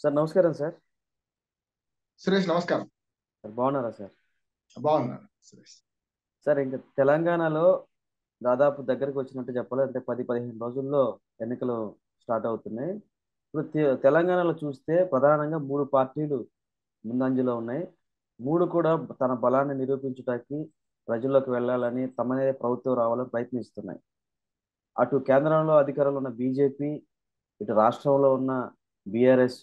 Sir నమస్కారం sir Suresh నమస్కారం sir బాగున్నారా సార్ బాగున్నాను సురేష్ సార్ ఇంకా తెలంగాణలో దాదాపు దగ్గరకు వచ్చినట్టు చెప్పాలి అంటే పది పదిహేను రోజుల్లో ఎన్నికలు స్టార్ట్ అవుతున్నాయి ఇప్పుడు తె- తెలంగాణలో చూస్తే ప్రధానంగా మూడు పార్టీలు ముందంజలో ఉన్నాయి మూడు కూడా తన బలాన్ని నిరూపించడానికి ప్రజల్లోకి వెళ్ళాలని తమనే ప్రభుత్వం రావాలని ప్రయత్నిస్తున్నాయి అటు కేంద్రంలో అధికారంలో ఉన్న బీజేపీ ఇటు రాష్ట్రంలో ఉన్న బీఆర్ఎస్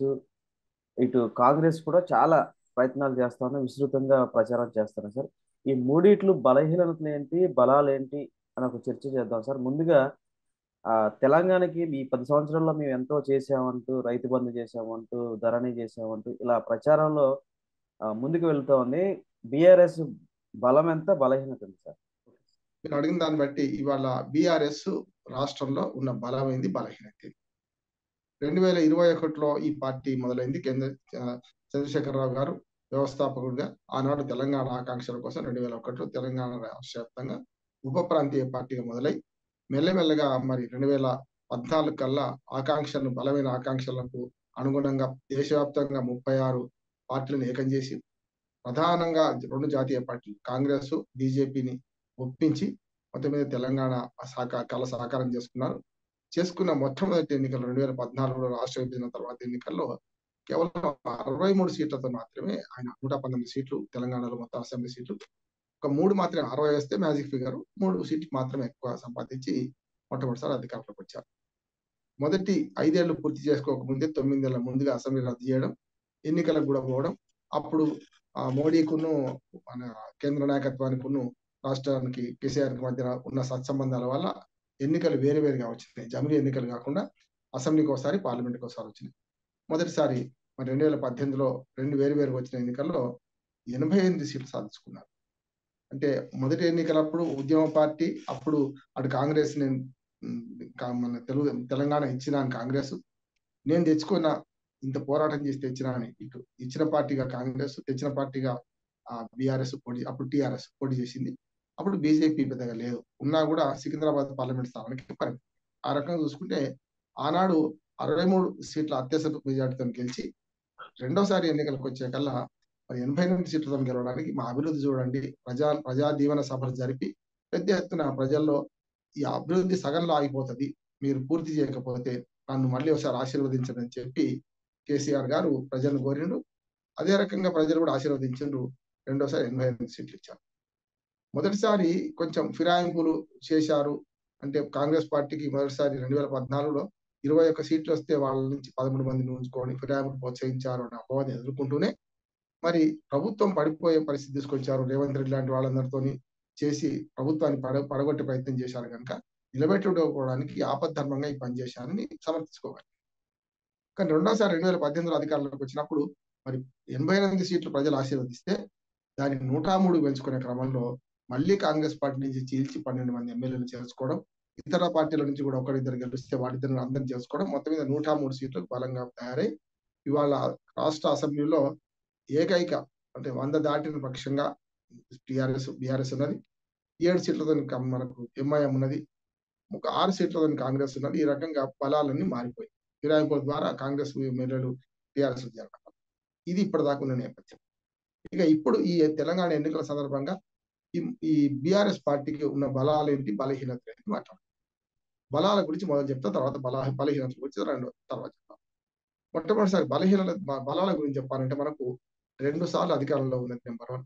ఇటు కాంగ్రెస్ కూడా చాలా ప్రయత్నాలు చేస్తాను విస్తృతంగా ప్రచారం చేస్తాను సార్ ఈ మూడిట్లు బలహీనతలు ఏంటి బలాలు ఏంటి అని ఒక చర్చ చేద్దాం సార్ ముందుగా ఆ తెలంగాణకి ఈ పది సంవత్సరాల్లో మేము ఎంతో చేసామంటూ రైతు బంధు చేసామంటూ ధరణి చేసామంటూ ఇలా ప్రచారంలో ఆ, ముందుకు వెళ్తా ఉంది బీఆర్ఎస్ బలం ఎంత బలహీనత ఎంత సార్ మీరు అడిగిన దాన్ని బట్టి ఇవాళ బీఆర్ఎస్ రాష్ట్రంలో ఉన్న బలమైంది బలహీనత రెండు వేల ఇరవై ఒకటిలో ఈ పార్టీ మొదలైంది కేంద్ర ఆ, చంద్రశేఖరరావు గారు వ్యవస్థాపకుడిగా ఆనాడు తెలంగాణ ఆకాంక్షల కోసం రెండు వేల ఒకటిలో తెలంగాణ రాష్ట్ర వ్యాప్తంగా ఉప ప్రాంతీయ పార్టీగా మొదలై మెల్లమెల్లగా మరి రెండు వేల పద్నాలుగు కల్లా ఆకాంక్షలను బలమైన ఆకాంక్షలకు అనుగుణంగా దేశవ్యాప్తంగా ముప్పై ఆరు పార్టీలను ఏకం చేసి ప్రధానంగా రెండు జాతీయ పార్టీలు కాంగ్రెస్ బీజేపీని ఒప్పించి మొత్తం మీద తెలంగాణ సాకా కళ సాకారం చేసుకున్నారు చేసుకున్న మొట్టమొదటి ఎన్నికలు రెండు వేల పద్నాలుగులో రాష్ట్ర విభజన తర్వాత ఎన్నికల్లో కేవలం అరవై మూడు సీట్లతో మాత్రమే ఆయన నూట పంతొమ్మిది సీట్లు తెలంగాణలో మొత్తం అసెంబ్లీ సీట్లు ఒక మూడు మాత్రమే అరవై వేస్తే మ్యాజిక్ ఫిగర్ మూడు సీట్లు మాత్రమే ఎక్కువ సంపాదించి మొట్టమొదటిసారి అధికారంలోకి వచ్చారు మొదటి ఐదేళ్లు పూర్తి చేసుకోక ముందే తొమ్మిదేళ్ల ముందుగా అసెంబ్లీ రద్దు చేయడం ఎన్నికలకు కూడా పోవడం అప్పుడు ఆ మోడీకును మన కేంద్ర నాయకత్వానికిను రాష్ట్రానికి కేసీఆర్ మధ్య ఉన్న సత్సంబంధాల వల్ల ఎన్నికలు వేరు వేరుగా వచ్చినాయి జమిలీ ఎన్నికలు కాకుండా అసెంబ్లీకి ఒకసారి పార్లమెంట్కి ఒకసారి వచ్చినాయి మొదటిసారి మరి రెండు వేల పద్దెనిమిదిలో రెండు వేరు వేరుగా వచ్చిన ఎన్నికల్లో ఎనభై ఎనిమిది సీట్లు సాధించుకున్నారు అంటే మొదటి ఎన్నికలప్పుడు ఉద్యమ పార్టీ అప్పుడు అటు కాంగ్రెస్ నేను ఉమ్, కా- మన తెలుగు తెలంగాణ ఇచ్చినాను కాంగ్రెస్ నేను తెచ్చుకున్న ఇంత పోరాటం చేసి తెచ్చినా అని ఇటు ఇచ్చిన పార్టీగా కాంగ్రెస్ తెచ్చిన పార్టీగా బీఆర్ఎస్ పోటీ అప్పుడు టిఆర్ఎస్ పోటీ చేసింది అప్పుడు బీజేపీ పెద్దగా లేదు ఉన్నా కూడా సికింద్రాబాద్ పార్లమెంట్ స్థానానికి పరిమితం ఆ రకంగా చూసుకుంటే ఆనాడు అరవై మూడు సీట్ల అత్యవసర మెజార్టీతో గెలిచి రెండోసారి ఎన్నికలకు వచ్చే కల్లా మరి ఎనభై ఎనిమిది సీట్లతో గెలవడానికి మా అభివృద్ధి చూడండి ప్రజా ప్రజా దీవెన సభలు జరిపి పెద్ద ఎత్తున ప్రజల్లో ఈ అభివృద్ధి సగంలో ఆగిపోతుంది మీరు పూర్తి చేయకపోతే నన్ను మళ్ళీ ఒకసారి ఆశీర్వదించండి అని చెప్పి కేసీఆర్ గారు ప్రజలను కోరిండు అదే రకంగా ప్రజలు కూడా ఆశీర్వదించిండ్రు రెండోసారి ఎనభై ఎనిమిది సీట్లు ఇచ్చారు మొదటిసారి కొంచెం ఫిరాయింపులు చేశారు అంటే కాంగ్రెస్ పార్టీకి మొదటిసారి రెండు వేల పద్నాలుగులో ఇరవై ఒక్క సీట్లు వస్తే వాళ్ళ నుంచి పదమూడు మందిని ఉంచుకొని ఫిరాయింపులు ప్రోత్సహించారు అనే అపవాదం ఎదుర్కొంటూనే మరి ప్రభుత్వం పడిపోయే పరిస్థితి తీసుకొచ్చారు రేవంత్ రెడ్డి లాంటి వాళ్ళందరితోని చేసి ప్రభుత్వాన్ని పడ పడగొట్టే ప్రయత్నం చేశారు కనుక నిలబెట్టుకోవడానికి ఆపద్ధర్మంగా ఈ పని చేశారని సమర్థించుకోవాలి కానీ రెండోసారి రెండు వేల పద్దెనిమిదిలో అధికారంలోకి వచ్చినప్పుడు మరి ఎనభై ఎనిమిది సీట్లు ప్రజలు ఆశీర్వదిస్తే దాన్ని నూట మూడు పెంచుకునే క్రమంలో మళ్ళీ కాంగ్రెస్ పార్టీ నుంచి చీల్చి పన్నెండు మంది ఎమ్మెల్యేలు చేర్చుకోవడం ఇతర పార్టీల నుంచి కూడా ఒకరిద్దరు గెలిస్తే వాటిద్దరు అందరిని చేసుకోవడం మొత్తం మీద నూట మూడు సీట్లు బలంగా తయారై ఇవాళ రాష్ట్ర అసెంబ్లీలో ఏకైక అంటే వంద దాటిన పక్షంగా టిఆర్ఎస్ బీఆర్ఎస్ ఉన్నది ఏడు సీట్లతో కం- మనకు ఎంఐఎం ఉన్నది ఒక ఆరు సీట్లతో కాంగ్రెస్ ఉన్నది ఈ రకంగా బలాలన్నీ మారిపోయి ఫిరాయింపుల ద్వారా కాంగ్రెస్ ఎమ్మెల్యేలు టిఆర్ఎస్ జరగడం ఇది ఇప్పటిదాకా ఉన్న నేపథ్యం ఇక ఇప్పుడు ఈ తెలంగాణ ఎన్నికల సందర్భంగా ఈ ఈ బీఆర్ఎస్ పార్టీకి ఉన్న బలాలు ఏంటి బలహీనతలు ఏంటి మాట్లాడు బలాల గురించి మొదలు చెప్తా తర్వాత బల బలహీనతల గురించి రెండు తర్వాత చెప్తాం మొట్టమొదటిసారి బలహీనత బ- బలాల గురించి చెప్పాలంటే మనకు రెండు సార్లు అధికారంలో ఉన్నది నెంబర్ వన్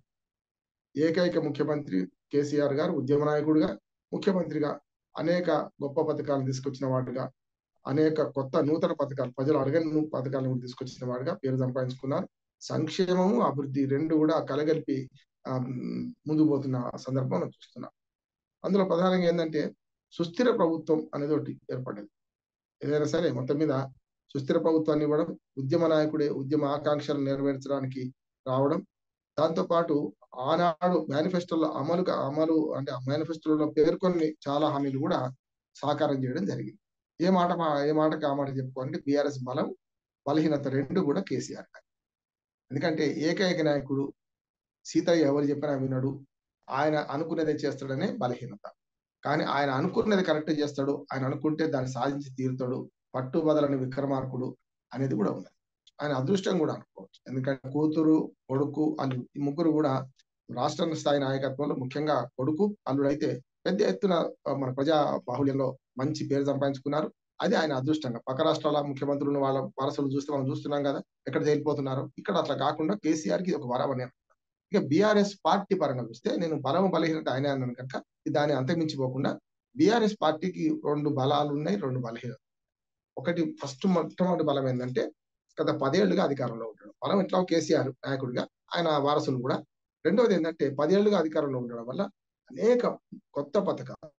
ఏకైక ముఖ్యమంత్రి కేసీఆర్ గారు ఉద్యమ నాయకుడిగా ముఖ్యమంత్రిగా అనేక గొప్ప పథకాలను తీసుకొచ్చిన వాడుగా అనేక కొత్త నూతన పథకాలు ప్రజలు అడగని ను- పథకాలను కూడా తీసుకొచ్చిన వాడుగా పేరు సంపాదించుకున్నారు సంక్షేమము అభివృద్ధి రెండు కూడా కలగలిపి ఆ, మ్, ముందుకు పోతున్న సందర్భం మనం చూస్తున్నాం అందులో ప్రధానంగా ఏంటంటే సుస్థిర ప్రభుత్వం అనేది ఒకటి ఏర్పడింది ఏదైనా సరే మొత్తం మీద సుస్థిర ప్రభుత్వాన్ని ఇవ్వడం ఉద్యమ నాయకుడే ఉద్యమ ఆకాంక్షలు నెరవేర్చడానికి రావడం దాంతో పాటు ఆనాడు మేనిఫెస్టోలో అమలు అమలు అంటే మేనిఫెస్టోలో పేర్కొని చాలా హామీలు కూడా సాకారం చేయడం జరిగింది ఏ మాట మా- ఏ మాటకి ఆ మాట చెప్పుకోవాలంటే బీఆర్ఎస్ బలం బలహీనత రెండు కూడా కేసీఆర్ గారు ఎందుకంటే ఏకైక నాయకుడు సీతయ్య ఎవరు చెప్పినా వినడు ఆయన అనుకునేదే చేస్తాడనే బలహీనత కానీ ఆయన అనుకున్నది కరెక్ట్ చేస్తాడు ఆయన అనుకుంటే దాన్ని సాధించి తీరుతాడు పట్టుబదలని విక్రమార్కుడు అనేది కూడా ఉన్నది ఆయన అదృష్టం కూడా అనుకోవచ్చు ఎందుకంటే కూతురు కొడుకు అల్లుడు ఈ ముగ్గురు కూడా రాష్ట్ర స్థాయి నాయకత్వంలో ముఖ్యంగా కొడుకు అల్లుడు అయితే పెద్ద ఎత్తున ఆ, మన ప్రజా బాహుళ్యంలో మంచి పేరు సంపాదించుకున్నారు అది ఆయన అదృష్టంగా పక్క రాష్ట్రాల ముఖ్యమంత్రులను వాళ్ళ వారసులు చూస్తే మనం చూస్తున్నాం కదా ఎక్కడ తేలిపోతున్నారు ఇక్కడ అట్లా కాకుండా కేసీఆర్ కి ఇది ఒక వరం అని అనుకుంటా. ఇక బీఆర్ఎస్ పార్టీ పరంగా చూస్తే నేను బలం బలహీనత ఆయన అన్నాను కనుక దాన్ని అంతమించిపోకుండా బీఆర్ఎస్ పార్టీకి రెండు బలాలు ఉన్నాయి రెండు బలహీనత ఒకటి ఫస్ట్ మొట్టమొదటి బలం ఏంటంటే గత పదేళ్లుగా అధికారంలో ఉండడం బలం ఎట్లా కేసీఆర్ నాయకుడిగా ఆయన వారసులు కూడా రెండవది ఏంటంటే పదేళ్లుగా అధికారంలో ఉండడం వల్ల అనేక కొత్త పథకాలు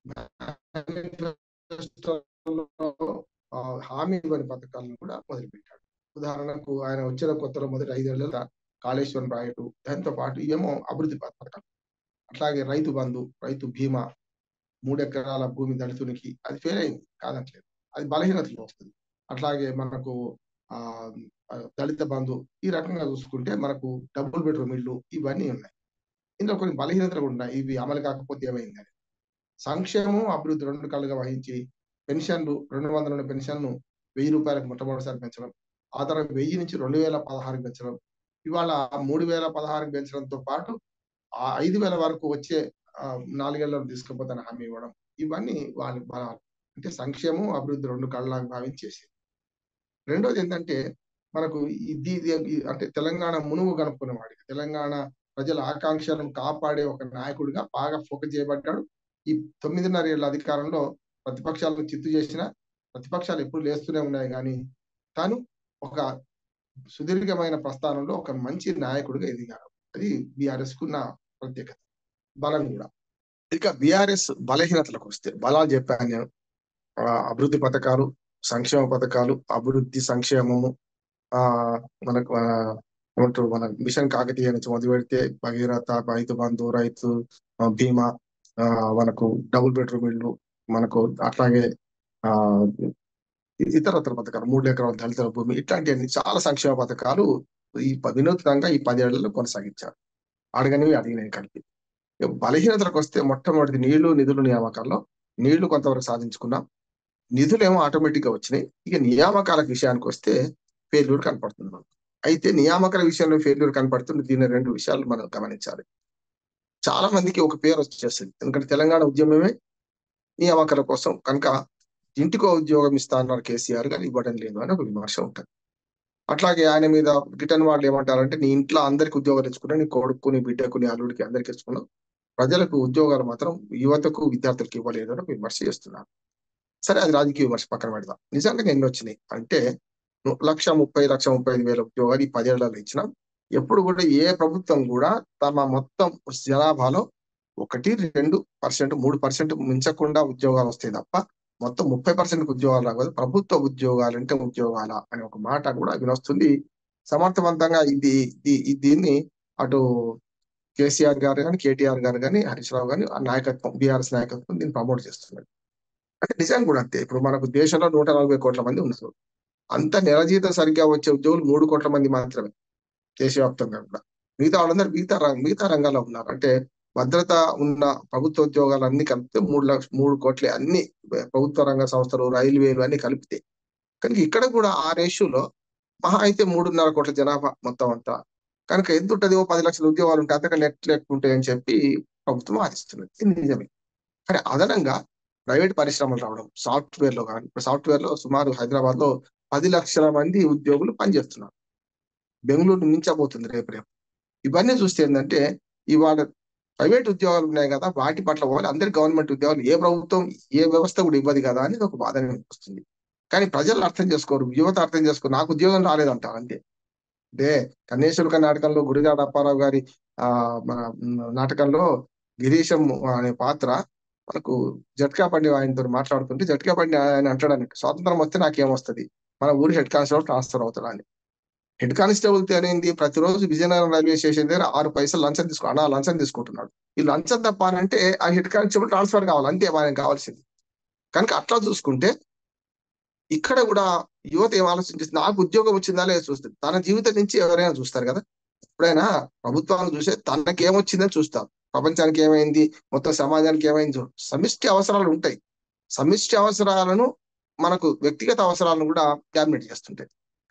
ఆ, హామీ ఇవ్వని పథకాలను కూడా మొదలుపెట్టాడు ఉదాహరణకు ఆయన వచ్చిన కొత్తలో మొదటి ఐదేళ్ల కాళేశ్వరం ప్రాజెక్టు దాంతో పాటు ఇవేమో అభివృద్ధి ప- పథకాలు అట్లాగే రైతు బంధు రైతు బీమా మూడు ఎకరాల భూమి దళితునికి అది ఫెయిల్ అయింది కాదట్లేదు అది బలహీనతలో వస్తుంది అట్లాగే మనకు ఆ ఆ, దళిత బంధు ఈ రకంగా చూసుకుంటే మనకు డబుల్ బెడ్రూమ్ ఇల్లు ఇవన్నీ ఉన్నాయి ఇందులో కొన్ని బలహీనతలు కూడా ఉన్నాయి ఇవి అమలు కాకపోతే ఏమైందని సంక్షేమం అభివృద్ధి రెండు కళ్ళుగా వహించి పెన్షన్లు రెండు వందల ఉన్న పెన్షన్ను వెయ్యి రూపాయలకు మొట్టమొదటిసారి పెంచడం ఆ తర్వాత వెయ్యి నుంచి రెండు వేల పదహారుకి పెంచడం ఇవాళ మూడు వేల పదహారుకి పెంచడంతో పాటు ఆ ఐదు వేల వరకు వచ్చే ఆ, నాలుగేళ్లలో తీసుకుపోతాను హామీ ఇవ్వడం ఇవన్నీ వాళ్ళ బలాలు అంటే సంక్షేమం అభివృద్ధి రెండు కళ్ళలాగా భావించేసి రెండోది ఏంటంటే మనకు ఇది ఇది అంటే తెలంగాణ మునుగు కనుక్కున్న వాడికి తెలంగాణ ప్రజల ఆకాంక్షలను కాపాడే ఒక నాయకుడిగా బాగా ఫోకస్ చేయబడ్డాడు ఈ తొమ్మిదిన్నర ఏళ్ల అధికారంలో ప్రతిపక్షాలను చిత్తు చేసిన ప్రతిపక్షాలు ఎప్పుడు లేస్తూనే ఉన్నాయి కానీ తాను ఒక సుదీర్ఘమైన ప్రస్థానంలో ఒక మంచి నాయకుడిగా ఎదిగారు అది బీఆర్ఎస్ కున్న ప్రత్యేకత బలం కూడా ఇక బీఆర్ఎస్ బలహీనతలకు వస్తే బలాలు చెప్పాను నేను ఆ, అభివృద్ధి పథకాలు సంక్షేమ పథకాలు అభివృద్ధి సంక్షేమము ఆ మనకు ఆ, ఏమంటారు మన మిషన్ కాకతీయ నుంచి మొదలు పెడితే భగీరథ రైతు బంధు రైతు ఆ, బీమా ఆ మనకు డబుల్ బెడ్రూమ్ ఇల్లు మనకు అట్లాగే ఆ ఇతరత్ర పథకాలు మూడు ఎకరాల దళితుల భూమి ఇట్లాంటివన్నీ చాలా సంక్షేమ పథకాలు ఈ ప- వినూత్నంగా ఈ పదేళ్లలో కొనసాగించారు అడగనివి అడిగినవి కలిపి ఇక బలహీనతలకు వస్తే మొట్టమొదటి నీళ్లు నిధులు నియామకాల్లో నీళ్లు కొంతవరకు సాధించుకున్నాం నిధులు ఏమో ఆటోమేటిక్ గా వచ్చినాయి ఇక నియామకాల విషయానికి వస్తే ఫెయిల్యూర్ కనపడుతుంది మనకు అయితే నియామకాల విషయంలో ఫెయిల్యూర్ కనపడుతుంది దీని రెండు విషయాలు మనం గమనించాలి చాలా మందికి ఒక పేరు వచ్చేస్తుంది ఎందుకంటే తెలంగాణ ఉద్యమమే నియామకాల కోసం కనుక ఇంటికో ఉద్యోగం ఇస్తా అన్నారు కేసీఆర్ గారు ఇవ్వడం లేదు అని ఒక విమర్శ ఉంటుంది అట్లాగే ఆయన మీద రిటర్న్ వాళ్ళు ఏమంటారంటే నీ ఇంట్లో అందరికి ఉద్యోగాలు ఇచ్చుకున్నా నీ కొడుకు నీ బిడ్డకు నీ అల్లుడికి అందరికి ఇచ్చుకున్నావు ప్రజలకు ఉద్యోగాలు మాత్రం యువతకు విద్యార్థులకు ఇవ్వలేదు అని ఒక విమర్శ చేస్తున్నారు సరే అది రాజకీయ విమర్శ పక్కన పెడదాం నిజంగా ఎన్ని వచ్చినాయి అంటే ను- లక్ష ముప్పై లక్ష ముప్పై ఐదు వేల ఉద్యోగాలు ఈ పదేళ్లలో ఇచ్చినాం ఎప్పుడు కూడా ఏ ప్రభుత్వం కూడా తమ మొత్తం జనాభాలో ఒకటి రెండు పర్సెంట్ మూడు పర్సెంట్ మించకుండా ఉద్యోగాలు వస్తాయి తప్ప మొత్తం ముప్పై పర్సెంట్ ఉద్యోగాలు రాకూడదు ప్రభుత్వ ఉద్యోగాలు అంటే ఉద్యోగాల అనే ఒక మాట కూడా వినొస్తుంది సమర్థవంతంగా ఇది ఇది ఇది- దీన్ని అటు కేసీఆర్ గారు కానీ కేటీఆర్ గారు కానీ హరీష్ రావు గాని ఆ నాయకత్వం బీఆర్ఎస్ నాయకత్వం దీన్ని ప్రమోట్ చేస్తున్నారు అంటే నిజం కూడా అంతే ఇప్పుడు మనకు దేశంలో నూట నలభై కోట్ల మంది ఉన్నారు అంత నెల జీతం సరిగ్గా వచ్చే ఉద్యోగులు మూడు కోట్ల మంది మాత్రమే దేశవ్యాప్తంగా కూడా మిగతా వాళ్ళందరూ మిగతా రం- మిగతా రంగాల్లో ఉన్నారు అంటే భద్రత ఉన్న ప్రభుత్వ ఉద్యోగాలు అన్ని కలిపితే మూడు లక్ష మూడు కోట్లే అన్ని ప్రభుత్వ రంగ సంస్థలు రైల్వేలు అన్ని కలిపితే కనుక ఇక్కడ కూడా ఆ రేషియోలో మహా అయితే మూడున్నర కోట్ల జనాభా మొత్తం అంతా కనుక ఎంత ఉంటుంది ఓ పది లక్షల ఉద్యోగాలు ఉంటాయి అంతకంటే నెట్ ఉంటాయి అని చెప్పి ప్రభుత్వం ఆశిస్తున్నది ఇది నిజమే కానీ అదనంగా ప్రైవేట్ పరిశ్రమలు రావడం సాఫ్ట్వేర్ లో కానీ ఇప్పుడు సాఫ్ట్వేర్ లో సుమారు హైదరాబాద్ లో పది లక్షల మంది ఉద్యోగులు పనిచేస్తున్నారు బెంగళూరు మించబోతుంది రేపు రేపు ఇవన్నీ చూస్తే ఏంటంటే ఇవాళ ప్రైవేట్ ఉద్యోగాలు ఉన్నాయి కదా వాటి పట్ల పోవాలి అందరి గవర్నమెంట్ ఉద్యోగాలు ఏ ప్రభుత్వం ఏ వ్యవస్థ కూడా ఇవ్వదు కదా అనేది ఒక బాధ వస్తుంది కానీ ప్రజలు అర్థం చేసుకోరు యువత అర్థం చేసుకోరు నాకు ఉద్యోగం రాలేదంటారు అంతే అంటే కన్నేశ్వర నాటకంలో గురిజాడ అప్పారావు గారి ఆ మన మ్, నాటకంలో గిరీశం అనే పాత్ర మనకు జట్కా పండి ఆయనతో మాట్లాడుతుంటే జట్కా పండి ఆయన అంటాడు అన్నట్టు స్వాతంత్రం వస్తే నాకేమొస్తుంది మన ఊరి హెడ్ కానిస్టేబుల్ ట్రాన్స్ఫర్ అవుతాడు అని హెడ్ కానిస్టేబుల్ అనేది ప్రతిరోజు విజయనగరం రైల్వే స్టేషన్ దగ్గర ఆరు పైసలు లంచం తీసుకు అన్నా లంచం తీసుకుంటున్నాడు ఈ లంచం తప్ప అని అంటే ఆ హెడ్ కానిస్టేబుల్ ట్రాన్స్ఫర్ కావాలి అంతే మనకి కావాల్సింది కనుక అట్లా చూసుకుంటే ఇక్కడ కూడా యువత ఏం ఆలోచించింది నాకు ఉద్యోగం వచ్చిందా లేదా చూస్తుంది తన జీవితం నుంచి ఎవరైనా చూస్తారు కదా ఎప్పుడైనా ప్రభుత్వాన్ని చూసే తనకి ఏమొచ్చిందని చూస్తారు ప్రపంచానికి ఏమైంది మొత్తం సమాజానికి ఏమైంది చూ- సమిష్టి అవసరాలు ఉంటాయి సమిష్టి అవసరాలను మనకు వ్యక్తిగత అవసరాలను కూడా క్యాబినెట్ చేస్తుంటాయి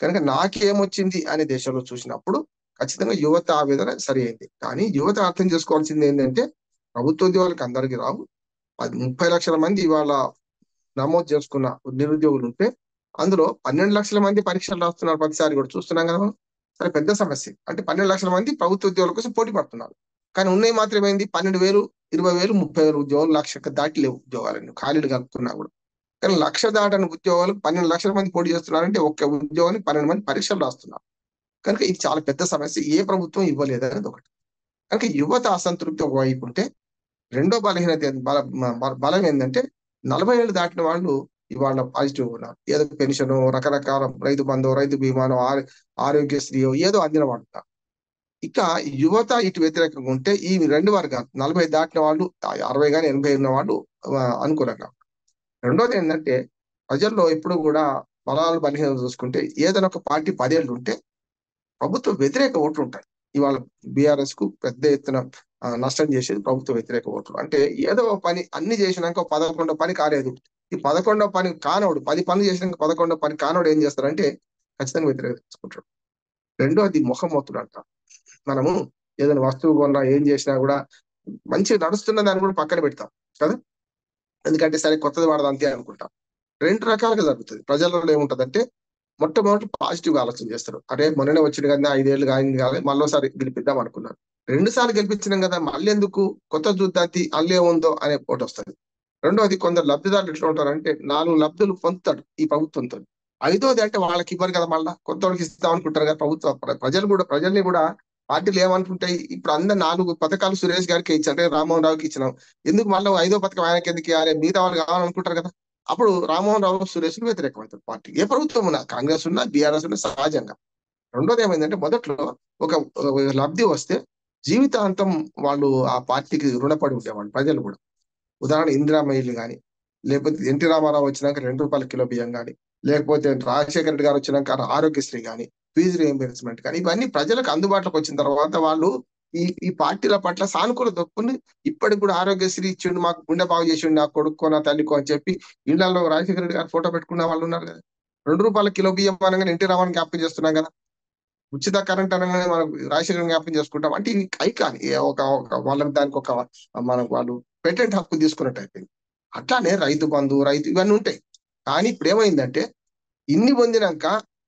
కనుక నాకేమొచ్చింది అనే దేశంలో చూసినప్పుడు ఖచ్చితంగా యువత ఆవేదన సరి అయింది కానీ యువత అర్థం చేసుకోవాల్సింది ఏంటంటే ప్రభుత్వ ఉద్యోగాలకు అందరికీ రావు పది ముప్పై లక్షల మంది ఇవాళ నమోదు చేసుకున్న నిరుద్యోగులు ఉంటే అందులో పన్నెండు లక్షల మంది పరీక్షలు రాస్తున్నారు ప్రతిసారి కూడా చూస్తున్నాం కదా మనం సరే పెద్ద సమస్య అంటే పన్నెండు లక్షల మంది ప్రభుత్వ ఉద్యోగాల కోసం పోటీ పడుతున్నారు కానీ ఉన్నాయి మాత్రం ఏంది పన్నెండు వేలు ఇరవై వేలు ముప్పై వేలు ఉద్యోగాలు లక్షకు దాటి లేవు ఉద్యోగాలు ఖాళీలు కలుపుతున్నా కూడా కానీ లక్ష దాటని ఉద్యోగాలు పన్నెండు లక్షల మంది పోటీ చేస్తున్నారంటే ఒక్క ఉద్యోగానికి పన్నెండు మంది పరీక్షలు రాస్తున్నారు కనుక ఇది చాలా పెద్ద సమస్య ఏ ప్రభుత్వం ఇవ్వలేదు అనేది ఒకటి కనుక యువత అసంతృప్తి ఒకవైపు ఉంటే రెండో బలహీనత ఏంది? బల బ- బలం ఏంటంటే నలభై ఏళ్ళు దాటిన వాళ్ళు ఇవాళ పాజిటివ్ ఉన్నారు ఏదో పెన్షన్ రకరకాల రైతు బంధు రైతు బీమాను ఆరో- ఆరోగ్యశ్రీ ఏదో అందిన వాళ్ళు ఉన్నారు. ఇక యువత ఇటు వ్యతిరేకంగా ఉంటే ఈ రెండు వర్గాలు నలభై దాటిన వాళ్ళు అరవై కానీ ఎనభై ఉన్న వాళ్ళు ఆ, అనుకూలంగా ఉన్నారు. రెండోది ఏంటంటే ప్రజల్లో ఎప్పుడు కూడా బలాలు బలహీనత చూసుకుంటే ఏదైనా ఒక పార్టీ పదేళ్ళు ఉంటే ప్రభుత్వ వ్యతిరేక ఓట్లు ఉంటాయి ఇవాళ బీఆర్ఎస్ కు పెద్ద ఎత్తున ఆ, నష్టం చేసేది ప్రభుత్వ వ్యతిరేక ఓట్లు అంటే ఏదో ఒక పని అన్ని చేసినాక పదకొండో పని కాలేదు ఈ పదకొండో పని కానోడు పది పనులు చేసినాక పదకొండో పని కానోడు ఏం చేస్తారంటే ఖచ్చితంగా వ్యతిరేకత తీసుకుంటాడు రెండోది ముఖమొత్తుడు అంట మనము ఏదైనా వస్తువు కొన్నా ఏం చేసినా కూడా మంచిగా నడుస్తున్న దాన్ని కూడా పక్కన పెడతాం కదా ఎందుకంటే సరే కొత్తది వాడదు అంతే అనుకుంటాం రెండు రకాలుగా జరుగుతుంది ప్రజలలో ఏముంటదంటే మొట్టమొదటి పాజిటివ్ ఆలోచన చేస్తారు అరే మొన్ననే వచ్చింది కదా ఐదేళ్ళు కాయింది కాదు మళ్ళీసారి గెలిపిద్దాం అనుకున్నారు రెండు సార్లు గెలిపించినాం కదా మళ్ళీ ఎందుకు కొత్త చూద్దాంతి అల్లే ఉందో అనే పోటీ వస్తుంది రెండోది కొందరు లబ్ధిదారులు ఎట్లా ఉంటారంటే నాలుగు లబ్ధులు పొందుతాడు ఈ ప్రభుత్వంతో ఐదోది అంటే వాళ్ళకి ఇవ్వరు కదా మళ్ళా కొత్త వాళ్ళకి ఇస్తాం అనుకుంటారు కదా ప్రభుత్వ ప్ర- ప్రజలు కూడా ప్రజల్ని కూడా పార్టీలు ఏమనుకుంటాయి ఇప్పుడు అందరు నాలుగు పథకాలు సురేష్ గారికి ఇచ్చారు అంటే రామ్మోహన్ రావుకి ఇచ్చినాం ఎందుకు మళ్ళీ ఐదో పథకం ఆయనకి ఎందుకు ఇవ్వాలి మిగతా వాళ్ళు కావాలనుకుంటారు కదా అప్పుడు రామ్మోహన్ రావు సురేష్ వ్యతిరేకమవుతారు పార్టీ ఏ ప్రభుత్వం ఉన్నా కాంగ్రెస్ ఉన్నా బీఆర్ఎస్ ఉన్నా సహజంగా రెండోది ఏమైందంటే మొదట్లో ఒక ఒక లబ్ధి వస్తే జీవితాంతం వాళ్ళు ఆ పార్టీకి రుణపడి ఉండేవాళ్ళు ప్రజలు కూడా ఉదాహరణ ఇందిరామయ్యలు కానీ లేకపోతే ఎన్టీ రామారావు వచ్చినాక రెండు రూపాయల కిలో బియ్యం కానీ లేకపోతే రాజశేఖర రెడ్డి గారు వచ్చినాక ఆరోగ్యశ్రీ కానీ ఫీజు రీఎంబర్స్మెంట్ కానీ ఇవన్నీ ప్రజలకు అందుబాటులోకి వచ్చిన తర్వాత వాళ్ళు ఈ ఈ పార్టీల పట్ల సానుకూల దొక్కుని ఇప్పటికి కూడా ఆరోగ్యశ్రీ ఇచ్చిండు మాకు గుండె బాగు చేసిండు నా కొడుకో నా తల్లికో అని చెప్పి ఇళ్లలో రాజశేఖర రెడ్డి గారు ఫోటో పెట్టుకున్న వాళ్ళు ఉన్నారు కదా రెండు రూపాయల కిలో బియ్యం అనగానే ఎన్టీ రామారావు జ్ఞాపకం చేస్తున్నాం కదా ఉచిత కరెంట్ అనగానే మనం రాజశేఖర జ్ఞాపకం చేసుకుంటాం అంటే ఇది ఐకాన్ ఒక ఒక వాళ్ళకి దానికి ఒక మనకు వాళ్ళు పేటెంట్ హక్కు తీసుకున్నట్టు అయిపోయింది అట్లానే రైతు బంధు రైతు ఇవన్నీ ఉంటాయి కానీ ఇప్పుడు ఏమైందంటే ఇన్ని పొందినాక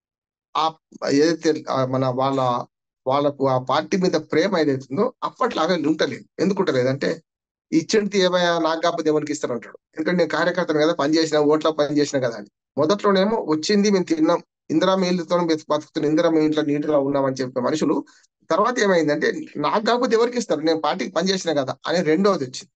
ఆ ఏదైతే ఆ మన వాళ్ళ వాళ్ళకు ఆ పార్టీ మీద ప్రేమ ఏదైతుందో అప్పట్లాగా ఉంటలేదు ఎందుకు ఉంటలేదు అంటే ఇచ్చింది ఏమయ్యా నాకు కాకపోతే ఎవరికి ఇస్తారంటాడు ఎందుకంటే నేను కార్యకర్తను కదా పని చేసిన ఓట్ల పని చేసిన కదా అని మొదట్లోనేమో వచ్చింది మేము తిన్నాం ఇందిరా మీళ్ళతో బతుకుతున్న ఇందిరా మీ ఇంట్లో నీటిలో ఉన్నామని చెప్పే మనుషులు తర్వాత ఏమైందంటే నాకు కాకపోతే ఎవరికి ఇస్తారు నేను పార్టీకి పని చేసిన కదా అని రెండోది వచ్చింది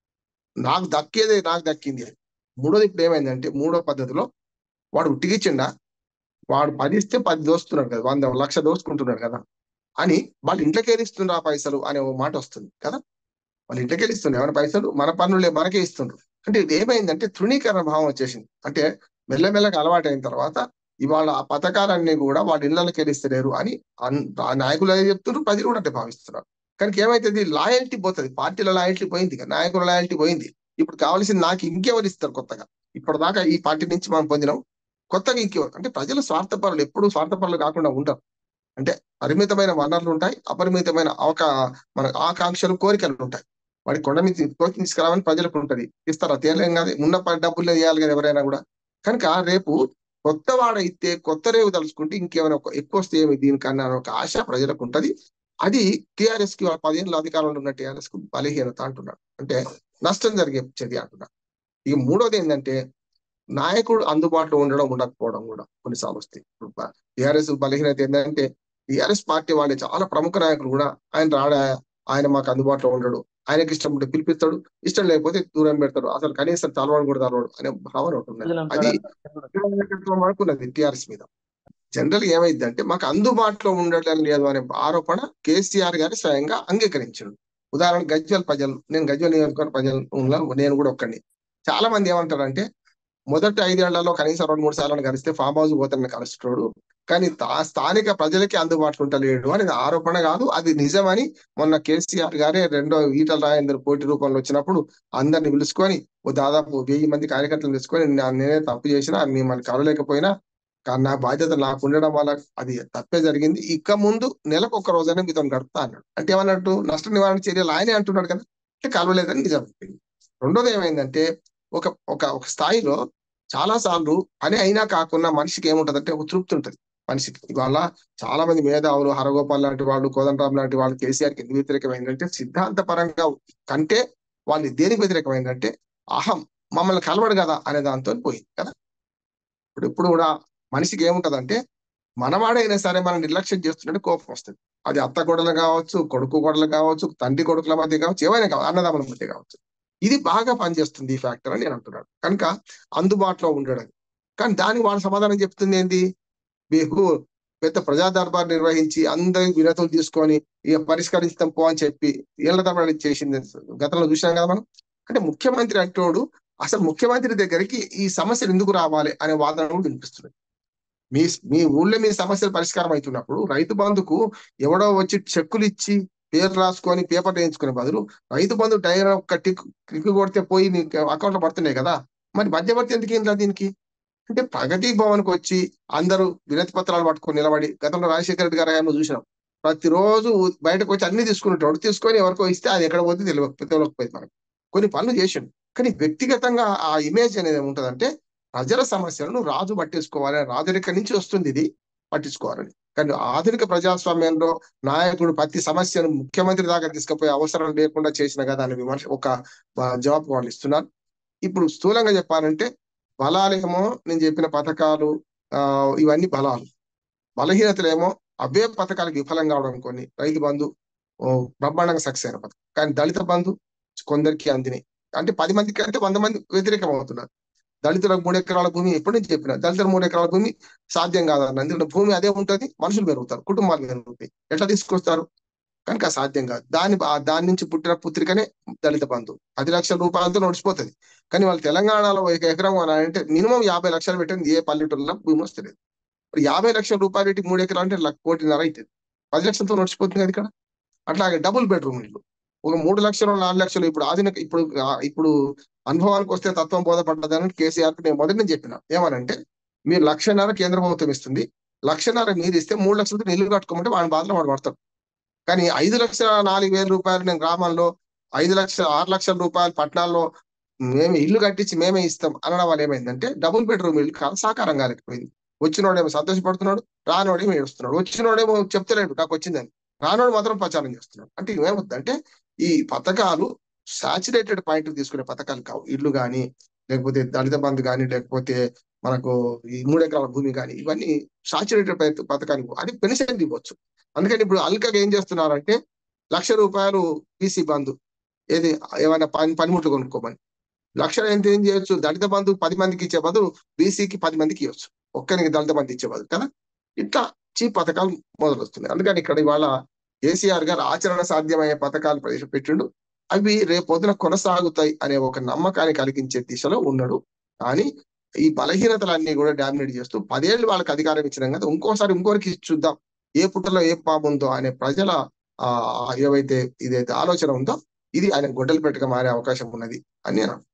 నాకు దక్కేది నాకు దక్కింది అని మూడోది ఇప్పుడు ఏమైందంటే మూడో పద్ధతిలో వాడు ఉట్టిగిచ్చిండా వాడు పది ఇస్తే పది దోస్తున్నాడు కదా వంద లక్ష దోసుకుంటున్నాడు కదా అని వాళ్ళు ఇంట్లోకి ఇస్తుండ్రు ఆ పైసలు అనే ఓ మాట వస్తుంది కదా వాళ్ళు ఇంట్లోకి ఇస్తుండ్రు ఏమైనా పైసలు మన పన్నులే మనకే ఇస్తుండ్రు అంటే ఇది ఏమైందంటే తృణీకరణ భావం వచ్చేసింది అంటే మెల్లమెల్లగా అలవాటైన తర్వాత ఇవాళ ఆ పథకాలన్నీ కూడా వాళ్ళ ఇళ్లకి వెళ్ళిస్తలేరు అని అన్- ఆ నాయకులు అదే చెప్తున్నారు ప్రజలు కూడా అంటే భావిస్తున్నారు కానీ ఏమైతుంది లాయల్టీ పోతుంది పార్టీల లాయల్టీ పోయింది ఇక నాయకుల లాయల్టీ పోయింది ఇప్పుడు కావాల్సింది నాకు ఇంకెవరు ఇస్తారు కొత్తగా ఇప్పటిదాకా ఈ పార్టీ నుంచి మనం పొందినాం కొత్తగా ఇంకెవరు అంటే ప్రజలు స్వార్థపరులు ఎప్పుడు స్వార్థపరులు కాకుండా ఉంటారు అంటే పరిమితమైన వనరులు ఉంటాయి అపరిమితమైన అవకా మన ఆకాంక్షలు కోరికలు ఉంటాయి వాడి కొండ మీద కోరిక తీసుకురావని ప్రజలకు ఉంటది ఇస్తారా తేలేం కాదు ఉన్న ప- డబ్బులు చేయాలి కదా ఎవరైనా కూడా కనుక రేపు కొత్త వాడైతే కొత్త రేవు తలుచుకుంటే ఇంకేమైనా ఒక- ఎక్కువ వస్తే ఏమి దీనికన్నా అనే ఒక ఆశ ప్రజలకు ఉంటది అది టిఆర్ఎస్ కి పదిహేనుల అధికారంలో ఉన్న టిఆర్ఎస్ కు బలహీనత అంటున్నాడు అంటే నష్టం జరిగే చర్య అంటున్నాడు ఇక మూడోది ఏంటంటే నాయకుడు అందుబాటులో ఉండడం ఉండకపోవడం కూడా కొన్నిసార్లు వస్తాయి ఇప్పుడు టిఆర్ఎస్ బలహీనత ఏంటంటే టిఆర్ఎస్ పార్టీ వాళ్ళే చాలా ప్రముఖ నాయకులు కూడా ఆయన రాడా ఆయన మాకు అందుబాటులో ఉండడు ఆయనకి ఇష్టం ఉంటే పిలిపిస్తాడు ఇష్టం లేకపోతే దూరం పెడతాడు అసలు కనీసం తలవాడు కూడా తలవాడు అనే భావన ఒకటి ఉన్నది ప్రజలు అది అంటారా? నాయకత్వం అనుకున్నది టిఆర్ఎస్ మీద జనరల్ ఏమైందంటే మాకు అందుబాటులో ఉండడం లేదు అనే ఆరోపణ కేసీఆర్ గారు స్వయంగా అంగీకరించాడు ఉదాహరణ గజ్వల్ ప్రజలు నేను గజ్వల్ నియోజకవర్గ ప్రజలు నేను కూడా ఒక్కడిని చాలా మంది ఏమంటారంటే మొదటి ఐదేళ్లలో కనీసం రెండు మూడు సార్లు కలిస్తే ఫామ్ హౌస్ పోతానని కలుస్తున్నాడు కానీ తా- స్థానిక ప్రజలకి అందుబాటులో ఉంటలేడు అనేది ఆరోపణ కాదు అది నిజమని మొన్న కేసీఆర్ గారే రెండో ఈటల రాజేందర్ పోటీ రూపంలో వచ్చినప్పుడు అందరిని పిలుచుకొని ఓ దాదాపు వెయ్యి మంది కార్యకర్తలు తీసుకొని నా- నేనే తప్పు చేసినా మిమ్మల్ని కలవలేకపోయినా కానీ నా బాధ్యత నాకు ఉండడం వల్ల అది తప్పే జరిగింది ఇక ముందు నెలకు ఒక రోజైనా మీతో గడుపుతా అన్నాడు అంటే ఏమన్నట్టు నష్ట నివారణ చర్యలు ఆయనే అంటున్నాడు కదా అంటే కలవలేదని నిజం చెప్పింది రెండోది ఏమైందంటే ఒక ఒక ఒక స్థాయిలో చాలా సార్లు పని అయినా కాకుండా మనిషికి ఏముంటదంటే ఒక తృప్తి ఉంటది మనిషికి ఇవాళ చాలా మంది మేధావులు హరగోపాల్ లాంటి వాళ్ళు కోదండరామ్ లాంటి వాళ్ళు కేసీఆర్ కి ఎందుకు వ్యతిరేకమైందంటే సిద్ధాంత పరంగా కంటే వాళ్ళు దేనికి వ్యతిరేకమైందంటే అహం మమ్మల్ని కలవడు కదా అనే దాంతో పోయింది కదా ఇప్పుడు ఇప్పుడు కూడా మనిషికి ఏముంటదంటే మనవాడైనా సరే మనం నిర్లక్ష్యం చేస్తుంటే కోపం వస్తుంది అది అత్త కొడలు కావచ్చు కొడుకు కొడలు కావచ్చు తండ్రి కొడుకుల మధ్య కావచ్చు ఏమైనా కావచ్చు అన్నదమ్ముల మధ్య కావచ్చు ఇది బాగా పనిచేస్తుంది ఈ ఫ్యాక్టర్ అని నేను అంటున్నాను కనుక అందుబాటులో ఉండడం కానీ దానికి వాళ్ళ సమాధానం చెప్తుంది ఏంటి మీకు పెద్ద ప్రజా దర్బార్ నిర్వహించి అందరి వినతులు తీసుకొని ఇక పరిష్కరిస్తాం పో అని చెప్పి ఏళ్ల తరబడి చేసింది గతంలో చూసినాం కదా మనం అంటే ముఖ్యమంత్రి అంటోడు అసలు ముఖ్యమంత్రి దగ్గరికి ఈ సమస్యలు ఎందుకు రావాలి అనే వాదన కూడా వినిపిస్తుంది మీ మీ ఊళ్ళో మీ సమస్యలు పరిష్కారం అవుతున్నప్పుడు రైతు బంధుకు ఎవడో వచ్చి చెక్కులు ఇచ్చి పేరు రాసుకొని పేపర్ వేయించుకునే బదులు రైతు బంధు డైర్ ఒక్క టిక్ క్లిక్ కొడితే పోయి నీకు అకౌంట్ లో పడుతున్నాయి కదా మరి మధ్యవర్తి ఎందుకు ఏంటి దీనికి అంటే ప్రగతి భవన్కి వచ్చి అందరూ వినతి పత్రాలు పట్టుకొని నిలబడి గతంలో రాజశేఖర రెడ్డి గారు ఆయన చూసినాం ప్రతిరోజు బయటకు వచ్చి అన్ని తీసుకునేటోడు తీసుకొని ఎవరికో ఇస్తే అది ఎక్కడ పోతే తెలియక తెలియకపోయింది మనకు కొన్ని పనులు చేసిండు కానీ వ్యక్తిగతంగా ఆ ఇమేజ్ అనేది ఏముంటదంటే ప్రజల సమస్యలను రాజు పట్టించుకోవాలి రాజరిక నుంచి వస్తుంది ఇది పట్టించుకోవాలని కానీ ఆధునిక ప్రజాస్వామ్యంలో నాయకుడు ప్రతి సమస్యను ముఖ్యమంత్రి దాకా తీసుకుపోయే అవసరం లేకుండా చేసిన కదా అనే విమర్శ ఒక జవాబు వాళ్ళు ఇస్తున్నారు ఇప్పుడు స్థూలంగా చెప్పాలంటే బలాలేమో నేను చెప్పిన పథకాలు ఆ ఇవన్నీ బలాలు బలహీనతలేమో అవే పథకాలకు విఫలం కావడం కొన్ని రైతు బంధు బ్రహ్మాండంగా సక్సెస్ అయిన పథకం కానీ దళిత బంధు కొందరికి అందినాయి అంటే పది మందికి అంటే వంద మంది వ్యతిరేకం అవుతున్నారు దళితులకు మూడు ఎకరాల భూమి ఎప్పటి నుంచి చెప్పిన దళితుల మూడు ఎకరాల భూమి సాధ్యం కాదన్న ఎందుకంటే భూమి అదే ఉంటది మనుషులు పెరుగుతారు కుటుంబాలు పెరుగుతాయి ఎట్లా తీసుకొస్తారు కనుక సాధ్యం కాదు దాని దాని నుంచి పుట్టిన పుత్రికనే దళిత బంధు పది లక్షల రూపాయలతో నడిచిపోతుంది కానీ వాళ్ళు తెలంగాణలో ఒక ఎకరం అంటే మినిమం యాభై లక్షలు పెట్టింది ఏ పల్లెటూరులో భూమి వస్తలేదు ఇప్పుడు యాభై లక్షల రూపాయలు పెట్టి మూడు ఎకరాలు అంటే కోటిన్నర అవుతుంది పది లక్షలతో నడిచిపోతుంది కదా ఇక్కడ అట్లాగే డబుల్ బెడ్రూమ్ ఇల్లు ఒక మూడు లక్షలు నాలుగు లక్షలు ఇప్పుడు ఆధునిక ఇప్పుడు ఇప్పుడు అనుభవానికి వస్తే తత్వం బోధపడ్డదని కేసీఆర్ నేను మొదటి నుంచి చెప్పిన ఏమనంటే మీరు లక్షన్నర కేంద్ర ప్రభుత్వం ఇస్తుంది లక్షన్నర మీరు ఇస్తే మూడు లక్షలతో ఇల్లు కట్టుకోమంటే వాడి బాధలో వాడు పడతాడు కానీ ఐదు లక్షల నాలుగు వేల రూపాయలు నేను గ్రామాల్లో ఐదు లక్షల ఆరు లక్షల రూపాయలు పట్టణాల్లో మేము ఇల్లు కట్టించి మేమే ఇస్తాం అనడం వల్ల ఏమైందంటే డబుల్ బెడ్రూమ్ ఇల్లు కాదు సాకారం కాలేకపోయింది వచ్చినోడేమో సంతోషపడుతున్నాడు రానోడేమో ఏడుస్తున్నాడు వచ్చినోడేమో చెప్తలేడు నాకు వచ్చిందని రానోడు మాత్రం ప్రచారం చేస్తున్నాడు అంటే ఏమవుతుందంటే ఈ పథకాలు సాచురేటెడ్ పాయింట్ తీసుకునే పథకాలు కావు ఇల్లు కానీ లేకపోతే దళిత బంధు కానీ లేకపోతే మనకు ఈ మూడు ఎకరాల భూమి కానీ ఇవన్నీ సాచురేటెడ్ పథకాలు అది పెన్షన్ ఇవ్వచ్చు అందుకని ఇప్పుడు అల్కగా ఏం చేస్తున్నారంటే లక్ష రూపాయలు బీసీ బంధు ఏది ఏమైనా పని పనిముట్లు కొనుక్కోమని లక్ష ఎంత ఏం చేయొచ్చు దళిత బంధు పది మందికి ఇచ్చే బదులు బీసీకి పది మందికి ఇవ్వచ్చు ఒక్కరికి దళిత బంధు ఇచ్చే బదులు కదా ఇట్లా చీప్ పథకాలు మొదలు వస్తున్నాయి అందుకని ఇక్కడ ఇవాళ కేసీఆర్ గారు ఆచరణ సాధ్యమయ్యే పథకాలు ప్రవేశపెట్టిండు అవి రేపొద్దున కొనసాగుతాయి అనే ఒక నమ్మకాన్ని కలిగించే దిశలో ఉన్నాడు కానీ ఈ బలహీనతలన్నీ కూడా డామినేట్ చేస్తూ పదేళ్ళు వాళ్ళకి అధికారం ఇచ్చిన కదా ఇంకోసారి ఇంకోరికి చూద్దాం ఏ పుట్టలో ఏ పాము ఉందో అనే ప్రజల ఆ ఏవైతే ఇదైతే ఆలోచన ఉందో ఇది ఆయన గొడ్డలు పెట్టక మారే అవకాశం ఉన్నది అని నేను